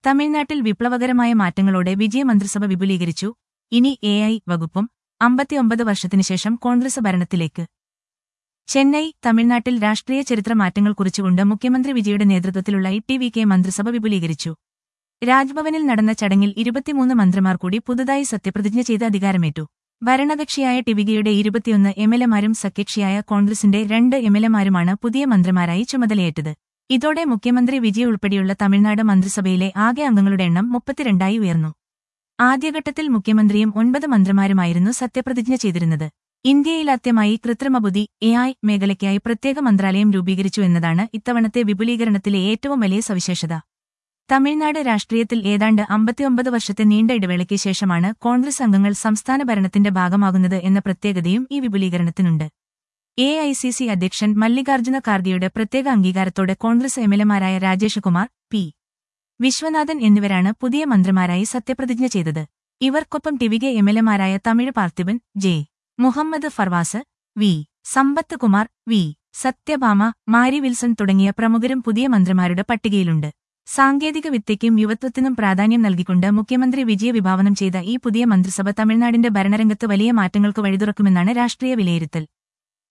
തമിഴ്നാട്ടിൽ വിപ്ലവകരമായ മാറ്റങ്ങളോടെ വിജയമന്ത്രിസഭ വിപുലീകരിച്ചു ഇനി എ ഐ വകുപ്പും അമ്പത്തിയൊമ്പത് വർഷത്തിനുശേഷം കോൺഗ്രസ് ഭരണത്തിലേക്ക് ചെന്നൈ തമിഴ്നാട്ടിൽ രാഷ്ട്രീയ ചരിത്ര മാറ്റങ്ങൾ കുറിച്ചുകൊണ്ട് മുഖ്യമന്ത്രി വിജയുടെ നേതൃത്വത്തിലുള്ള ഇ ടി വി കെ മന്ത്രിസഭ വിപുലീകരിച്ചു രാജ്ഭവനിൽ നടന്ന ചടങ്ങിൽ ഇരുപത്തിമൂന്ന് മന്ത്രിമാർ കൂടി പുതുതായി സത്യപ്രതിജ്ഞ ചെയ്ത് അധികാരമേറ്റു ഭരണകക്ഷിയായ ടിവികയുടെ ഇരുപത്തിയൊന്ന് എംഎൽഎമാരും സഖ്യകക്ഷിയായ കോൺഗ്രസിന്റെ രണ്ട് എംഎൽഎമാരുമാണ് പുതിയ മന്ത്രിമാരായി ചുമതലയേറ്റത് ഇതോടെ മുഖ്യമന്ത്രി വിജയ് ഉൾപ്പെടെയുള്ള തമിഴ്നാട് മന്ത്രിസഭയിലെ ആകെ അംഗങ്ങളുടെ എണ്ണം മുപ്പത്തിരണ്ടായി ഉയർന്നു ആദ്യഘട്ടത്തിൽ മുഖ്യമന്ത്രിയും ഒൻപത് മന്ത്രിമാരുമായിരുന്നു സത്യപ്രതിജ്ഞ ചെയ്തിരുന്നത് ഇന്ത്യയിലാദ്യമായി കൃത്രിമബുദ്ധി എ ഐ മേഖലയ്ക്കായി പ്രത്യേക മന്ത്രാലയം രൂപീകരിച്ചു എന്നതാണ് ഇത്തവണത്തെ വിപുലീകരണത്തിലെ ഏറ്റവും വലിയ സവിശേഷത തമിഴ്നാട് രാഷ്ട്രീയത്തിൽ ഏതാണ്ട് അമ്പത്തിയൊമ്പത് വർഷത്തെ നീണ്ട ഇടവേളയ്ക്ക് ശേഷമാണ് കോൺഗ്രസ് അംഗങ്ങൾ സംസ്ഥാന ഭരണത്തിന്റെ ഭാഗമാകുന്നത് എന്ന പ്രത്യേകതയും ഈ വിപുലീകരണത്തിനുണ്ട് എ ഐ സി സി അധ്യക്ഷൻ മല്ലികാർജ്ജുന ഖാർഗെയുടെ പ്രത്യേക അംഗീകാരത്തോടെ കോൺഗ്രസ് എംഎൽഎമാരായ രാജേഷ് കുമാർ പി വിശ്വനാഥൻ എന്നിവരാണ് പുതിയ മന്ത്രിമാരായി സത്യപ്രതിജ്ഞ ചെയ്തത് ഇവർക്കൊപ്പം ടിവികെ എംഎൽഎമാരായ Tamil Parthiban J Muhammad Farvas V Sampath Kumar V Sathyabhama Mari Wilson തുടങ്ങിയ പ്രമുഖരും പുതിയ മന്ത്രിമാരുടെ പട്ടികയിലുണ്ട് സാങ്കേതിക വിദ്യയ്ക്കും യുവത്വത്തിനും പ്രാധാന്യം നൽകിക്കൊണ്ട് മുഖ്യമന്ത്രി വിജയ വിഭാവനം ചെയ്ത ഈ പുതിയ മന്ത്രിസഭ തമിഴ്നാടിന്റെ ഭരണരംഗത്ത് വലിയ മാറ്റങ്ങൾക്ക് വഴിതുറക്കുമെന്നാണ് രാഷ്ട്രീയ വിലയിരുത്തൽ